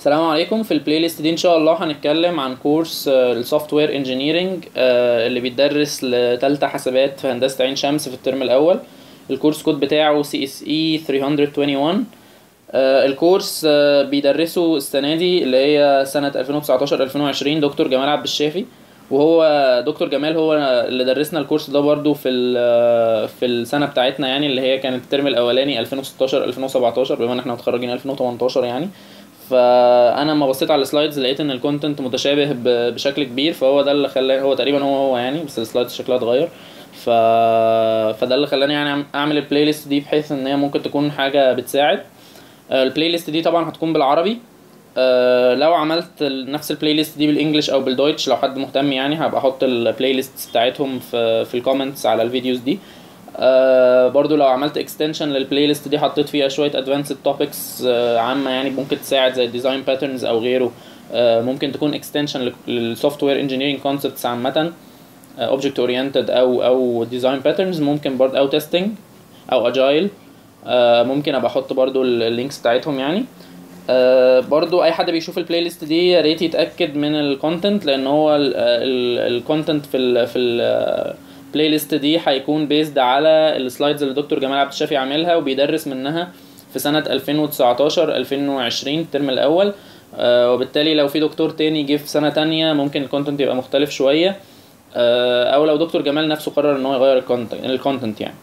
السلام عليكم في البلاي ليست دي ان شاء الله هنتكلم عن كورس السوفت وير انجينيرنج اللي بيتدرس لتالتة حسابات في هندسة عين شمس في الترم الاول الكورس كود بتاعه سي اس اي 321 آه، الكورس آه، بيدرسه السنة دي اللي هي سنة 2019 2020 دكتور جمال عبد الشافي وهو دكتور جمال هو اللي درسنا الكورس ده برضو في ال- في السنة بتاعتنا يعني اللي هي كانت الترم الاولاني 2016 2017 بما ان احنا متخرجين 2018 يعني فانا لما بصيت على السلايدز لقيت ان الكونتنت متشابه ب- بشكل كبير فهو ده اللي خلاني هو تقريبا هو هو يعني بس السلايدز شكلها اتغير ف... فده اللي خلاني يعني اعمل البلاي ليست دي بحيث ان هي ممكن تكون حاجه بتساعد آه، البلاي ليست دي طبعا هتكون بالعربي آه، لو عملت ال- نفس البلاي ليست دي بالانجلش او بالدويتش لو حد مهتم يعني هبقى احط البلاي ليست بتاعتهم في في الكومنتس على الفيديوز دي آه برضو لو عملت اكستنشن للبلاي ليست دي حطيت فيها شويه ادفانسد توبكس آه عامه يعني ممكن تساعد زي الديزاين باترنز او غيره آه ممكن تكون اكستنشن للسوفت وير انجينيرنج كونسبتس عامه اوبجكت اورينتد او او ديزاين باترنز ممكن برضه او تيستنج او اجايل ممكن ابقى احط برضو اللينكس بتاعتهم يعني آه، برضو اي حد بيشوف البلاي ليست دي يا ريت يتاكد من الكونتنت لان هو الكونتنت في ال في البلاي ليست دي هيكون بيزد على السلايدز اللي دكتور جمال عبد الشافي عاملها وبيدرس منها في سنة 2019 2020 الترم الأول آه، وبالتالي لو في دكتور تاني جه في سنة تانية ممكن الكونتنت يبقى مختلف شوية آه، أو لو دكتور جمال نفسه قرر إن هو يغير الكونتنت الكونتنت يعني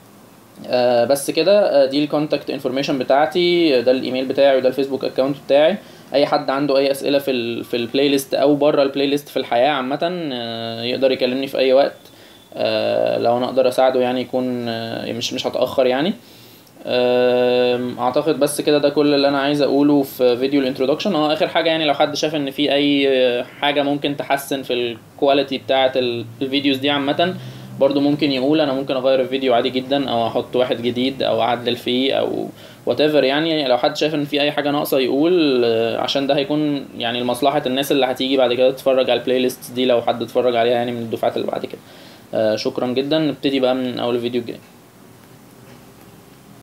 آه بس كده آه دي الكونتاكت انفورميشن بتاعتي آه، ده الايميل بتاعي وده الفيسبوك اكونت بتاعي اي حد عنده اي اسئله في ال في البلاي ليست او بره البلاي ليست في الحياه عامه آه يقدر يكلمني في اي وقت آه لو انا اقدر اساعده يعني يكون آه مش مش هتاخر يعني آم، اعتقد بس كده ده كل اللي انا عايز اقوله في فيديو الانترودكشن اه اخر حاجه يعني لو حد شاف ان في اي حاجه ممكن تحسن في الكواليتي بتاعه ال- الفيديوز دي عامه برضو ممكن يقول انا ممكن اغير الفيديو عادي جدا او احط واحد جديد او اعدل فيه او whatever يعني لو حد شايف ان في اي حاجه ناقصه يقول آه، عشان ده هيكون يعني لمصلحه الناس اللي هتيجي بعد كده تتفرج على البلاي ليست دي لو حد اتفرج عليها يعني من الدفعات اللي بعد كده آه، شكرا جدا نبتدي بقى من اول الفيديو الجاي